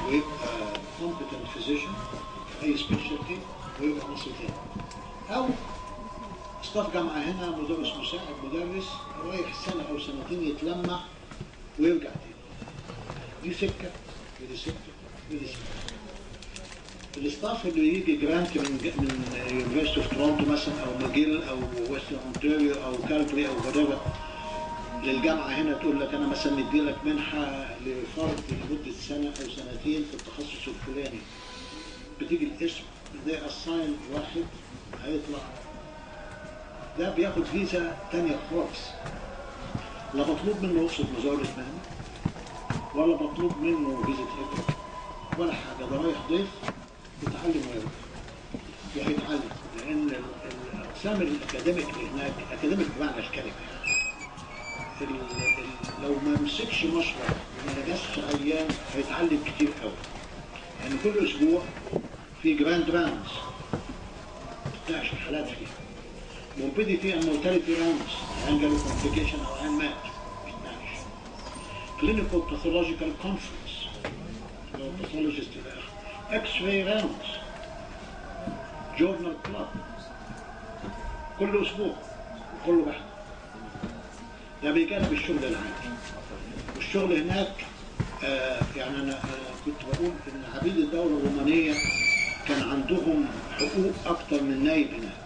ويبقى competent physician في اي سبيشالتي ويبقى نصيتين او ستاف جامعه هنا مدرس مساعد مدرس رايح سنه او سنتين يتلمع ويرجع تاني دي سكه ودي سكه ودي سكه الستاف اللي يجي جرانت من من يونيفرستي اوف تورونتو مثلا او ماجيل او ويسترن اونتاريو او كالجري او whatever للجامعه هنا تقول لك انا مثلا مدي لك منحه لفرد لمده سنه او سنتين في التخصص الفلاني بتيجي الاسم ده اساين واحد هيطلع ده بياخد فيزا تانية خالص لا مطلوب منه يقصد مزاولة مهنة ولا مطلوب منه فيزا هجرة ولا حاجة ده رايح ضيف يتعلم ويرجع وهيتعلم لأن ال- الأقسام الأكاديميك اللي هناك أكاديميك بمعنى الكلمة ال- ال- لو ما مسكش مشروع وما نجحش أيام هيتعلم كتير قوي يعني كل أسبوع في جراند راوندز 12 حالات فيها morbidity and mortality rounds عيان جاله complication أو عيان مات 12 clinical pathological conference لو pathologist إلى آخره x-ray rounds journal club كل أسبوع كله بحث ده بيجانب الشغل العادي والشغل هناك آه يعني أنا آه كنت بقول إن عبيد الدولة الرومانية كان عندهم حقوق أكتر من نايب هناك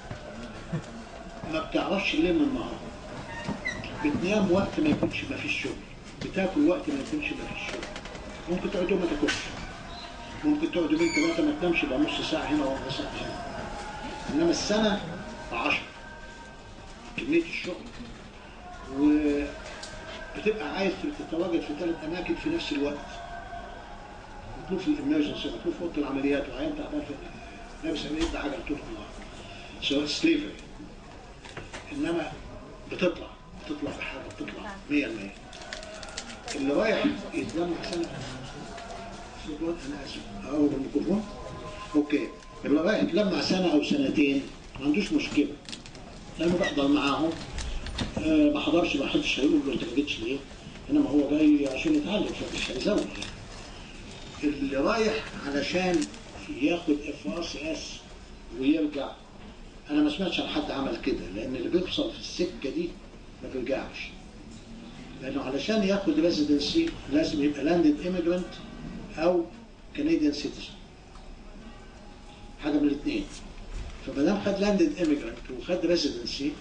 ما بتعرفش الليل من النهار بتنام وقت ما يكونش ما فيش شغل بتاكل وقت ما يكونش ما فيش شغل ممكن تقعد يوم ما تاكلش ممكن تقعد يومين ثلاثة ما تنامش يبقى نص ساعة هنا وربع ساعة هنا إنما السنة 10 كمية الشغل وبتبقى عايز تتواجد في ثلاث أماكن في نفس الوقت مطلوب في الامرجنسي مطلوب في اوضه العمليات وعيان تعبان في لابس عمليه عجل طول النهار سواء سليفري انما بتطلع بتطلع بحاجه بتطلع 100% اللي رايح يتلمع سنه سيبون انا اسف اقول الميكروفون اوكي اللي رايح يتلمع سنه او سنتين ما عندوش مشكله لانه بحضر معاهم آه ما حضرش ما حدش هيقول له انت ما جيتش ليه انما هو جاي عشان يتعلم فمش هيزود اللي رايح علشان ياخد اف ار سي اس ويرجع انا ما سمعتش عن حد عمل كده لان اللي بيوصل في السكه دي ما بيرجعش لانه علشان ياخد ريزيدنسي لازم يبقى لاندد ايميجرانت او كنديان سيتيزن حاجه من الاثنين فما دام خد لاندد ايميجرانت وخد ريزيدنسي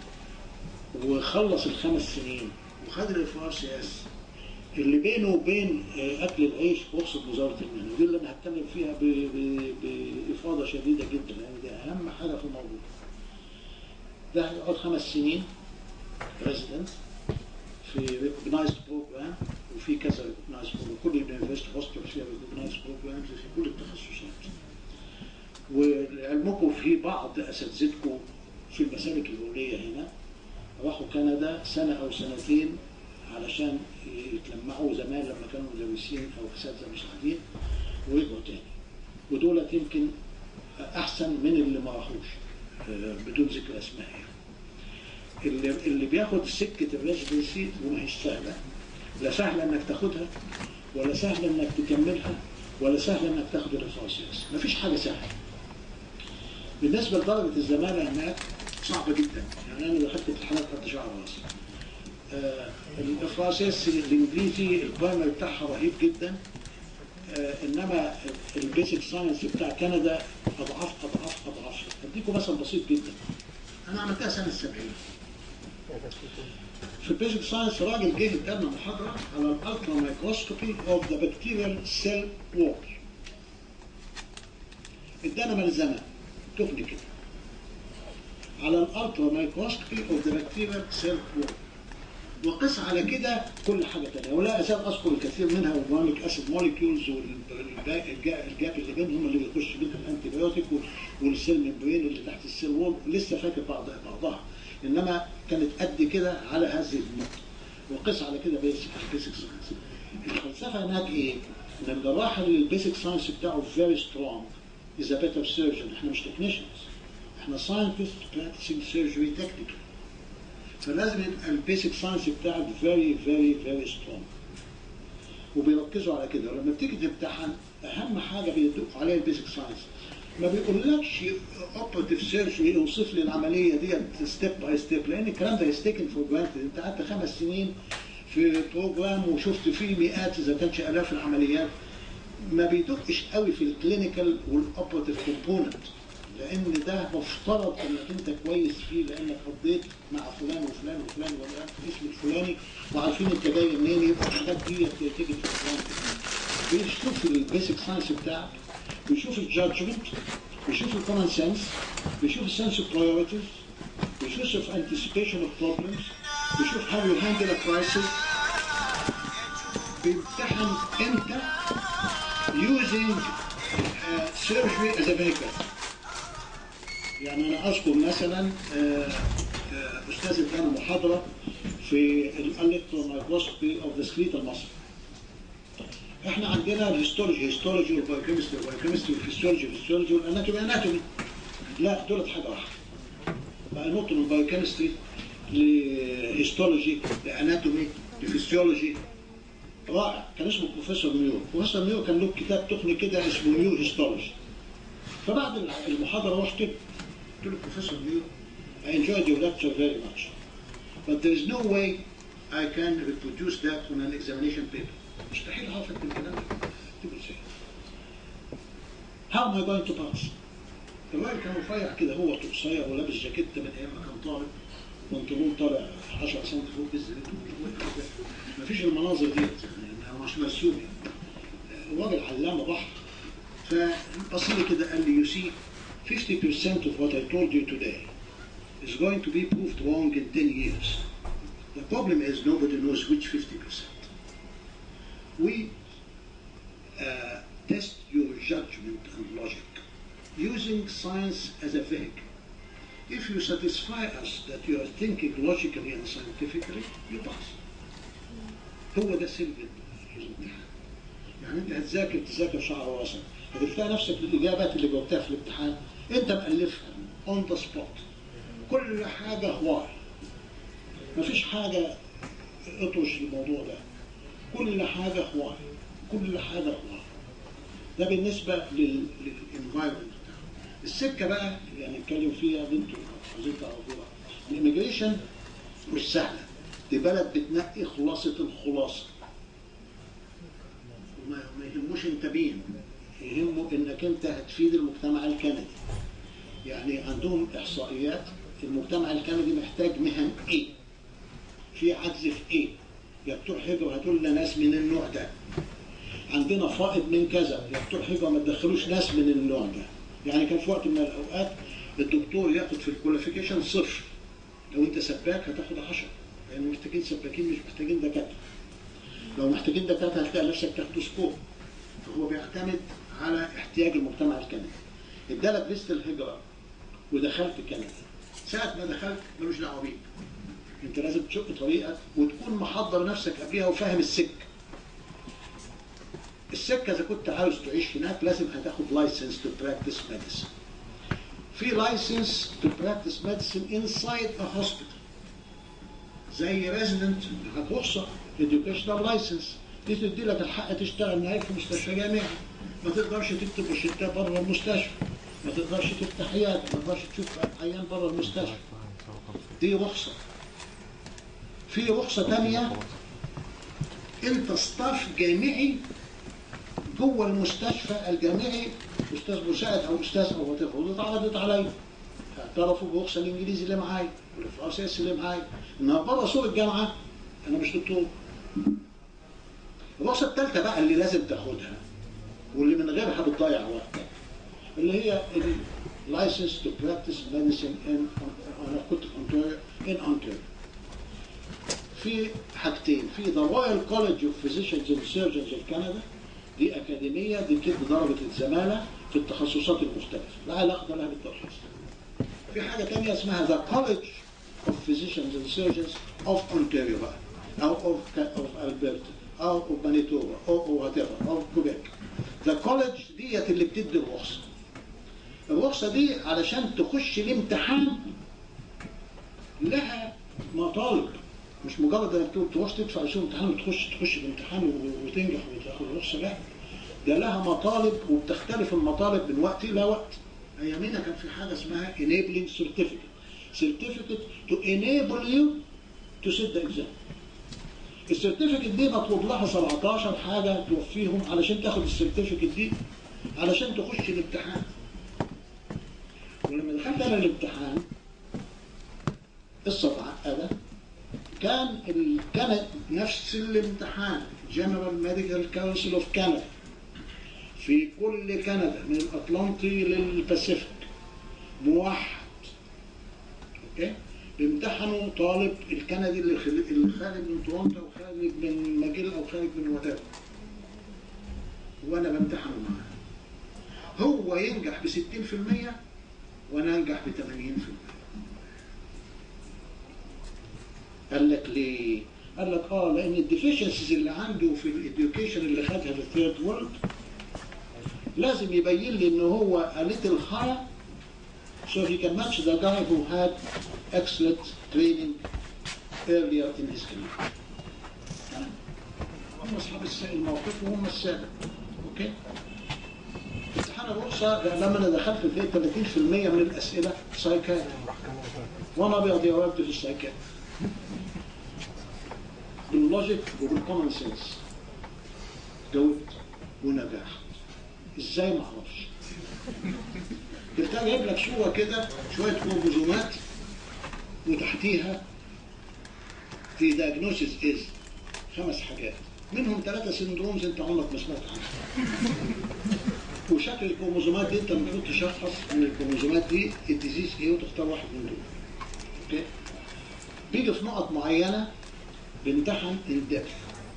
وخلص الخمس سنين وخد الاف ار سي اس اللي بينه وبين آه، اكل العيش رخصه وزاره المهنه ودي اللي انا هتكلم فيها ب- ب- بافاضه شديده جدا لان دي اهم حاجه في الموضوع. ده هيقعد خمس سنين ريزيدنت في ريكوجنايزد بروجرام وفي كذا ريكوجنايزد بروجرام كل اليونيفرستي هوستل فيها ريكوجنايزد بروجرامز في كل التخصصات. ولعلمكم في بعض اساتذتكم في المسالك الاوليه هنا راحوا كندا سنه او سنتين علشان يتلمعوا زمان لما كانوا مدرسين او اساتذه مساعدين ورجعوا تاني ودولت يمكن احسن من اللي ما راحوش آه، بدون ذكر اسماء يعني. اللي اللي بياخد سكه الريزدنسي وما هيش سهله لا سهله انك تاخدها ولا سهله انك تكملها ولا سهله انك تاخد الريفرنسز مفيش حاجه سهله بالنسبه لدرجه الزماله هناك صعبه جدا يعني انا دخلت امتحانات قد شعر راسي آه، الافراسيس الانجليزي البرايمري بتاعها رهيب جدا آه، انما البيسك ساينس بتاع كندا اضعاف اضعاف اضعاف اديكم مثل بسيط جدا انا عملتها سنه 70 في البيسك ساينس راجل جه ادانا محاضره على الالترا مايكروسكوبي اوف ذا بكتيريال سيل وول ادانا ملزمه تفني كده على الالترا مايكروسكوبي اوف ذا بكتيريال سيل وول وقس على كده كل حاجه ثانيه ولا ازال اذكر الكثير منها والمونيك اسيد موليكيولز والجاب اللي بينهم اللي بيخش بين الانتي بايوتيك والسيل ممبرين اللي تحت السيل وول لسه فاكر بعض بعضها انما كانت قد كده على هذه النقطه وقس على كده بيسك بيسك ساينس الفلسفه هناك ايه؟ ان الجراح اللي البيسك ساينس بتاعه فيري سترونج از ا بيتر سيرجن احنا مش تكنيشنز احنا ساينتست براكتسنج سيرجري تكنيكال فلازم يبقى البيسك ساينس بتاعك فيري فيري فيري سترونج وبيركزوا على كده ولما بتيجي تمتحن اهم حاجه بيدقوا عليها البيسك ساينس ما بيقولكش اوبراتيف سيرجري اوصف لي العمليه ديت ستيب باي ستيب لان الكلام ده هيستيكن فور جرانتد انت قعدت خمس سنين في بروجرام وشفت فيه مئات اذا كانش الاف العمليات ما بيدقش قوي في الكلينيكال والاوبراتيف كومبوننت لان ده مفترض انك انت كويس فيه لانك قضيت مع فلان وفلان وفلان ولا الاسم الفلاني وعارفين انت جاي منين يبقى الحاجات دي تيجي في الفلان بيشوف البيسك ساينس بتاعك بيشوف الجادجمنت بيشوف الكومن سنس بيشوف السنس اوف برايورتيز بيشوف anticipation of problems بيشوف how you handle a crisis بيمتحن انت using uh, surgery as a vehicle يعني انا اذكر مثلا آه، آه، استاذ ادانا محاضره في الالكترومايكروسكوبي اوف ذا سكليت المصري احنا عندنا الهيستولوجي هيستولوجي والبايوكيمستري والبايوكيمستري والفيسيولوجي والفيسيولوجي والاناتومي اناتومي لا دولت حاجه واحده بقى نقطه من البايوكيمستري لهيستولوجي لاناتومي لفيسيولوجي رائع كان اسمه بروفيسور ميو بروفيسور ميو كان له كتاب تقني كده اسمه ميو هيستولوجي فبعد المحاضره رحت له قلت له بروفيسور ميو I enjoyed your lecture very much but there is no way I can reproduce that on an examination paper مستحيل اعرف اكتب الكلام ده اكتبه ازاي How am I going to pass؟ الراجل كان رفيع كده هو قصير ولابس جاكيته من ايام ما كان طالب بنطلون طالع 10 سم فوق الزريت مفيش المناظر ديت يعني انا مش مرسوم يعني الراجل علامه بحر فبص لي كده قال لي you see 50% of what I told you today is going to be proved wrong in 10 years. The problem is nobody knows which 50%. We uh, test your judgment and logic using science as a vehicle. If you satisfy us that you are thinking logically and scientifically, you pass. هو ده سر الامتحان. يعني انت هتذاكر تذاكر شعر راسك هتلاقي نفسك الاجابات اللي جاوبتها في الامتحان انت مألفها اون ذا سبوت كل حاجه هواي مفيش حاجه اطرش الموضوع ده كل حاجه هواي كل حاجه هواي ده بالنسبه للانفايرمنت السكه بقى يعني نتكلم فيها اللي انتوا عايزين تعرفوها الاميجريشن مش سهله دي بلد بتنقي خلاصه الخلاصه وما ما يهموش انت مين يهمه انك انت هتفيد المجتمع الكندي يعني عندهم احصائيات المجتمع الكندي محتاج مهن ايه في عجز في ايه يا بتوع هجرة هاتوا لنا ناس من النوع ده عندنا فائض من كذا يا بتوع هجرة ما تدخلوش ناس من النوع ده يعني كان في وقت من الاوقات الدكتور ياخد في الكواليفيكيشن صفر لو انت سباك هتاخد 10 لان يعني محتاجين سباكين مش محتاجين دكاتره لو محتاجين دكاتره هتلاقي نفسك تاخد سكور فهو بيعتمد على احتياج المجتمع الكندي ادالك فيزة الهجرة ودخلت كندا ساعة ما دخلت ملوش دعوة بيك انت لازم تشق طريقك وتكون محضر نفسك قبلها وفاهم السكة السكة إذا كنت عاوز تعيش هناك لازم هتاخد لايسنس تو براكتس ميديسن في لايسنس تو براكتس ميديسن انسايد ا هوسبيتال زي ريزيدنت رخصة educational لايسنس دي تدي لك الحق تشتغل معاك في مستشفى جامعي ما تقدرش تكتب روشتة بره المستشفى ما تقدرش تفتح عيادة ما تقدرش تشوف عيان بره المستشفى دي رخصة في رخصة تانية انت ستاف جامعي جوه المستشفى الجامعي استاذ مساعد او استاذ او وات ودي اتعرضت عليا اعترفوا بالرخصه الانجليزي اللي معايا والفرنسيسي اللي معايا انها بره سوق الجامعه انا مش دكتور الرخصه الثالثه بقى اللي لازم تاخدها واللي من غيرها بتضيع وقتك اللي هي license to practice medicine in انا كنت في اونتاريو in Ontario في حاجتين في the Royal College of Physicians and Surgeons of Canada دي أكاديمية دي بتدي درجة الزمالة في التخصصات المختلفة لا علاقة لها بالتشخيص في حاجة تانية اسمها the College of Physicians and Surgeons of Ontario بقى أو of, of Alberta أو of Manitoba أو أو whatever أو كوبيك ذا كولج ديت اللي بتدي الرخصة الرخصة دي علشان تخش الامتحان لها مطالب مش مجرد انك تقول تروح تدفع رسوم امتحان وتخش تخش الامتحان و- وتنجح وتاخد الرخصه لا ده لها مطالب وبتختلف المطالب من وقت الى وقت ايامنا كان في حاجه اسمها enabling certificate certificate to enable you to sit the exam السيرتيفيكت دي مطلوب لها 17 حاجه توفيهم علشان تاخد السيرتيفيكت دي علشان تخش الامتحان ولما دخلت انا الامتحان قصه معقده كان ال... كانت نفس الامتحان جنرال ميديكال كونسل اوف كندا في كل كندا من الاطلنطي للباسيفيك موحد اوكي بيمتحنوا طالب الكندي اللي خل- اللي خارج من تورونتو او خارج من ماجيل او خارج من وات وانا بمتحنه معاه هو ينجح ب 60% وانا انجح ب 80% قال لك ليه؟ قال لك اه لان الديفيشنسيز اللي عنده في الاديوكيشن اللي خدها في الثيرد وورلد لازم يبين لي ان هو a little higher so he can match the guy who had excellent training earlier in his career. هم اصحاب الس- الموقف وهم السابق اوكي امتحان الرخصه لما انا دخلت فيه 30% من الاسئله سايكات وانا ابيض يا ولد في السايكات باللوجيك وبالكومن سنس جاوبت ونجحت ازاي ما اعرفش كنت جايب لك صوره كده شويه كروموزومات وتحتيها في دايجنوسيس از خمس حاجات منهم ثلاثه سندرومز انت عمرك ما سمعت عنها وشكل الكروموزومات دي انت المفروض تشخص من الكروموزومات دي الديزيز ايه وتختار واحد من دول اوكي بيجي في نقط معينه بيمتحن الدبث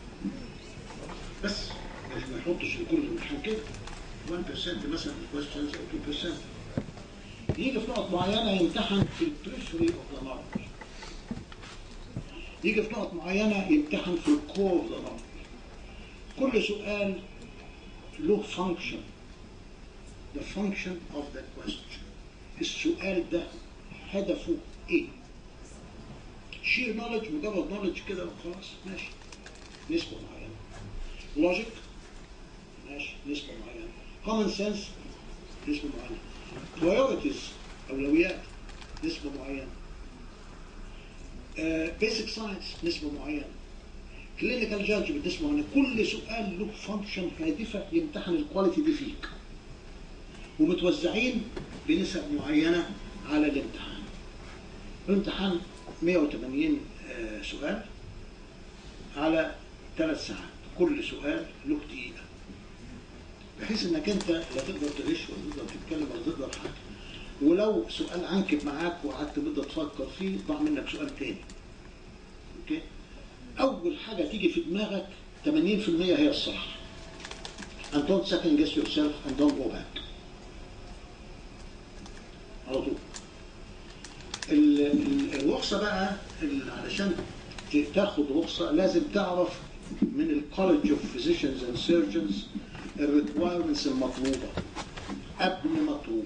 بس مش ما يحطش في كل الامتحان كده 1% مثلا questions او 2% يجي في نقط معينه يمتحن في البريفري اوف ذا نولج يجي في نقط معينه يمتحن في الكور اوف ذا نولج كل سؤال له فانكشن the function of the question السؤال ده هدفه ايه شير نولج مجرد نولج كده وخلاص ماشي نسبة معينة لوجيك ماشي نسبة معينة common sense نسبة معينة priorities أولويات نسبة معينة بيسك ساينس نسبة معينة كلينيكال جادجمنت نسبة معينة كل سؤال له فانكشن هادفة يمتحن الكواليتي دي فيك ومتوزعين بنسب معينة على الامتحان الامتحان 180 آه، سؤال على ثلاث ساعات كل سؤال له دقيقة بحيث انك انت لا تقدر تغش ولا تقدر تتكلم ولا تقدر حاجة ولو سؤال عنكب معاك وقعدت بدأ تفكر فيه ضاع منك سؤال تاني اوكي اول حاجة تيجي في دماغك 80% هي الصح and don't second guess yourself and don't go back على طول ال- ال- الرخصة بقى ال- علشان ت- تاخد رخصة لازم تعرف من الكولج اوف فيزيشنز اند سيرجنز الريكوايرمنتس المطلوبة قبل مطلوب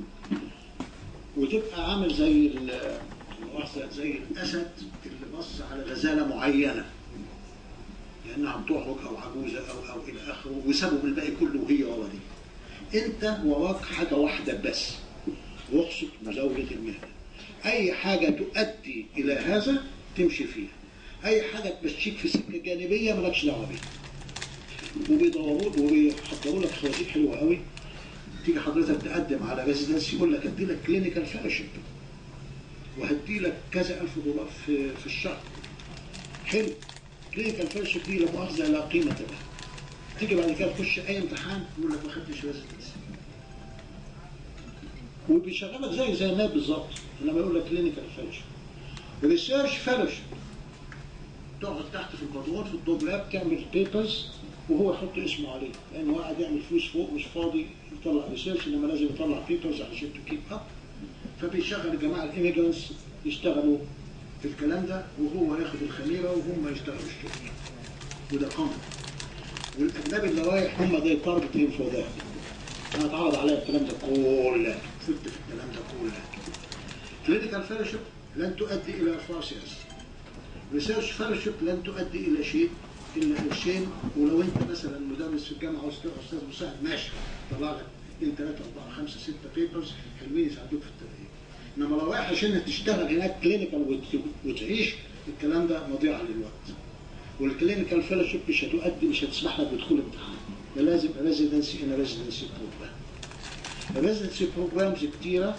وتبقى عامل زي ال- المؤاخذة زي الأسد اللي بص على غزالة معينة لأنها بتعرج أو عجوزة أو أو إلى آخره وسابوا الباقي كله وهي ورا دي أنت وراك حاجة واحدة بس رخصة مزاولة المهنة أي حاجة تؤدي إلى هذا تمشي فيها أي حاجة تمشيك في سكة جانبية مالكش دعوة بيها وبيدوروا وبيحضروا لك خوازيق حلوة قوي تيجي حضرتك تقدم على ريزيدنس يقول لك ادي لك كلينيكال فيلوشيب وهدي لك كذا ألف دولار في في الشهر حلو كلينيكال فيلوشيب دي لا مؤاخذة لا قيمة لها تيجي بعد كده تخش أي امتحان يقول لك ما خدتش ريزيدنس وبيشغلك زي زي الناب بالظبط لما يقول لك كلينيكال فيلوشيب ريسيرش فيلوشيب تقعد تحت في البادرون في الدوب لاب تعمل بيبرز وهو يحط اسمه عليه لانه قاعد يعمل فلوس فوق مش فاضي يطلع ريسيرش انما لازم يطلع بيبرز علشان تكيب اب فبيشغل الجماعه الايميجرانتس يشتغلوا في الكلام ده وهو ياخد الخميره وهم يشتغلوا الشغل وده قمر والاجنبي اللي رايح هم ده تارجت هيم فور ذات انا اتعرض عليا الكلام ده كله فت في الكلام ده كله كلينيكال فيلوشيب لن تؤدي الى فاسيس ريسيرش فيلوشيب لن تؤدي الى شيء الا قرشين ولو انت مثلا مدرس في الجامعه واستاذ استاذ مساعد ماشي طلع لك اثنين ثلاثه اربعه خمسه سته بيبرز حلوين يساعدوك في التدريب انما لو رايح عشان تشتغل هناك كلينيكال وتعيش الكلام ده مضيعه للوقت والكلينيكال فيلوشيب مش هتؤدي مش هتسمح لك بدخول امتحان ده لازم ريزيدنسي ان ريزيدنسي بروجرام الريزيدنسي بروجرامز كتيره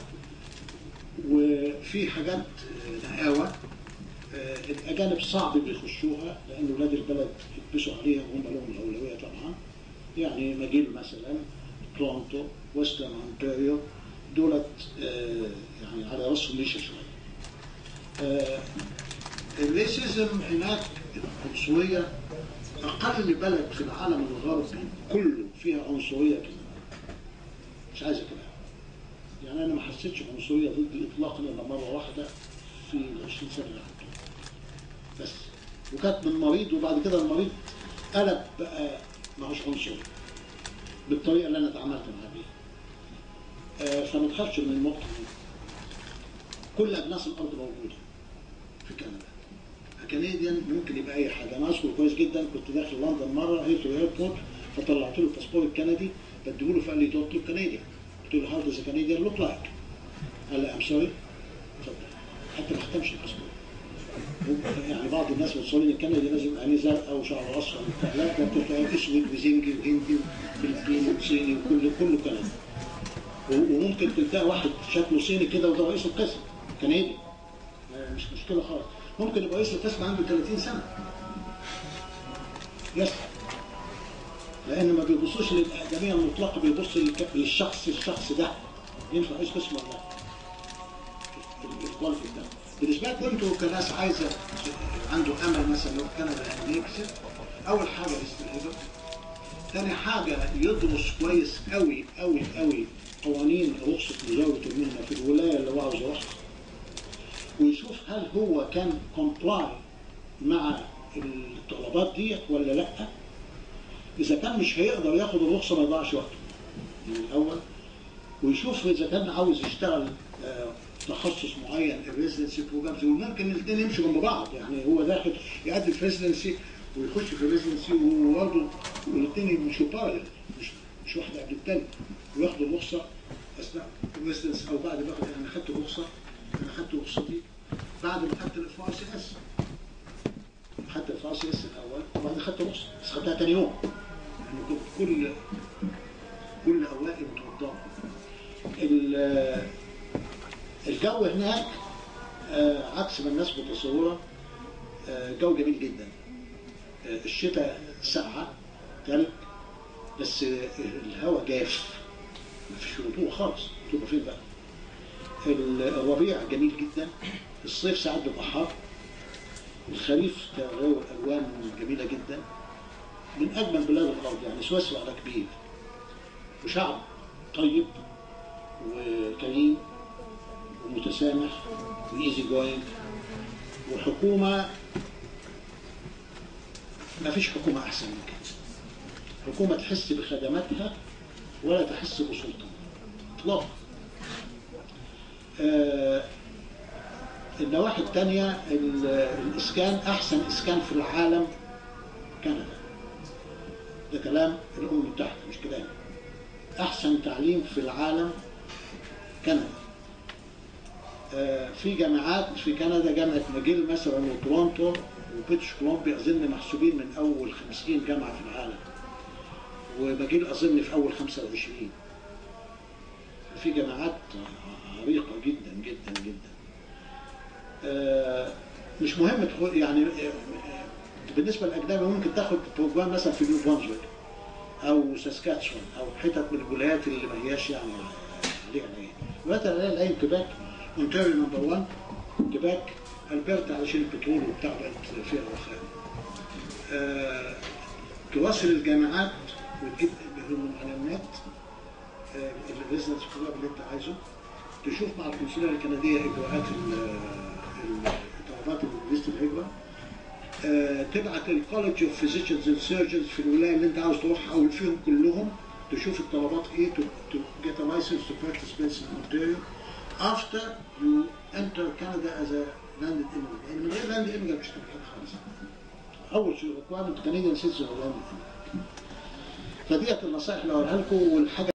وفي حاجات نقاوه الاجانب صعب بيخشوها لان ولاد البلد يكبسوا عليها وهم لهم الاولويه طبعا يعني ماجيل مثلا تورونتو ويسترن اونتاريو دولت يعني على راسهم ليشه شويه الليسيزم هناك العنصريه اقل بلد في العالم الغربي كله فيها عنصريه كده مش عايز كده يعني انا ما حسيتش بعنصريه ضدي اطلاقا الا مره واحده في ال 20 سنه اللي قعدتهم بس وكانت من مريض وبعد كده المريض قلب بقى ما هوش عنصري بالطريقه اللي انا اتعاملت معاه بيها آه فما تخافش من النقطه دي كل اجناس الارض موجوده في كندا كنديان ممكن يبقى اي حاجه انا اذكر كويس جدا كنت داخل لندن مره هيثرو ايربورت فطلعت له الباسبور الكندي بديه له فقال لي دونت لوك كنديان قلت له هاو داز كنديان لوك لايك قال لي ام سوري اتفضل حتى ما ختمش الباسبور يعني بعض الناس بتصلي الكندي لازم عينيه زرقاء وشعره اصفر لا ده بتلاقي اسود وزنجي وهندي وفلبيني وصيني وكله كله كندي وممكن تلقى واحد شكله صيني كده وده رئيس القسم كندي مش مشكله خالص ممكن يبقى رئيس القسم عنده 30 سنه يس لان ما بيبصوش للاقدميه المطلقه بيبص للشخص الشخص ده ينفع رئيس قسم ولا لا الكواليتي ده بالنسبه لكم انتوا كناس عايزه عنده امل مثلا لو كندا يكسب اول حاجه يستلهجه ثاني حاجه يدرس كويس قوي قوي قوي قوانين رخصه مزاوله المهنه في الولايه اللي هو عاوز يروحها ويشوف هل هو كان كومبلاي مع الطلبات ديت ولا لا اذا كان مش هيقدر ياخد الرخصه ما يضيعش وقته من الاول ويشوف اذا كان عاوز يشتغل آه تخصص معين الريزدنسي بروجرامز وممكن الاثنين يمشوا جنب بعض يعني هو داخل يقدم في ريزدنسي ويخش في الريزدنسي وبرضه والاثنين يمشوا بارل مش مش واحده قبل الثانيه وياخدوا الرخصه اثناء الريزدنس او بعد ما انا خدت الرخصه انا خدت رخصتي بعد ما خدت الاف ار سي اس خدت الاف ار سي اس الاول وبعدين خدت رخصه بس خدتها ثاني يوم يعني كنت كل كل اوائل متوضاه الجو هناك آه عكس ما الناس متصوره آه جو جميل جدا آه الشتاء ساقعه ثلج بس الهواء جاف مفيش رطوبه خالص رطوبه فين بقى الربيع جميل جدا الصيف ساعات بيبقى حار الخريف تغير الوان جميله جدا من اجمل بلاد الارض يعني سويسرا على كبير وشعب طيب وكريم ومتسامح وايزي جوينج وحكومه ما فيش حكومه احسن من كده حكومه تحس بخدماتها ولا تحس بسلطه اطلاقا آه النواحي الثانية الإسكان أحسن إسكان في العالم كندا ده كلام الأمم المتحدة مش كلام أحسن تعليم في العالم كندا آه في جامعات في كندا جامعة ماجيل مثلا وتورونتو وبريتش كولومبيا أظن محسوبين من أول 50 جامعة في العالم وماجيل أظن في أول 25 في جامعات عريقة جدا جدا جدا آه مش مهم يعني بالنسبة للأجنبي ممكن تاخد بروجرام مثلا في نيو برونزويك أو ساسكاتشوان أو حتت من الولايات اللي ما هياش يعني عليها العين الولايات اللي عليها العين كيباك اونتاريو نمبر 1 كيباك البرتا علشان البترول وبتاع بقت فيها رخاء آه توصل الجامعات وتجيب بهم على النت آه الريزنس بروجرام اللي انت عايزه تشوف مع القنصليه الكنديه اجراءات الطلبات فيزة الهجره أه تبعت الكولج اوف فيزيشنز اند سيرجنز في الولايه اللي انت عاوز تروحها او فيهم كلهم تشوف الطلبات ايه to, to get a license to practice medicine in Ontario after you enter Canada as a لاند ايميجرنت يعني من غير لاند ايميجرنت مش هتبقى حاجه خالص اول شيء ريكوايرمنت كنديان سيتيزن ولاند فديت النصائح اللي هقولها لكم والحاجه